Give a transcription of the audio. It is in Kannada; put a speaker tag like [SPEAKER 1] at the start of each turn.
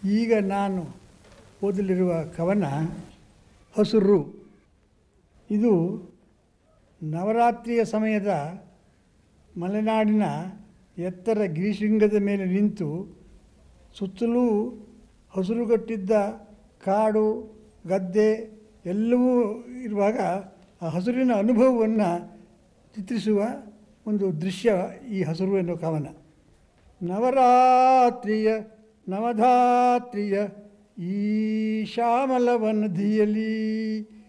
[SPEAKER 1] ಈಗ ನಾನು ಓದಲಿರುವ ಕವನ ಹಸುರು ಇದು ನವರಾತ್ರಿಯ ಸಮಯದ ಮಲೆನಾಡಿನ ಎತ್ತರ ಗಿರಿಶೃಂಗದ ಮೇಲೆ ನಿಂತು ಸುತ್ತಲೂ ಹಸುರುಗಟ್ಟಿದ್ದ ಕಾಡು ಗದ್ದೆ ಎಲ್ಲವೂ ಇರುವಾಗ ಆ ಹಸುರಿನ ಅನುಭವವನ್ನು ಚಿತ್ರಿಸುವ ಒಂದು ದೃಶ್ಯ ಈ ಹಸುರು ಎನ್ನುವ ಕವನ ನವರಾತ್ರಿಯ ನವಧಾತ್ರಿಯ ಈ ಶ್ಯಾಮಲ ವನದಿಯಲ್ಲಿ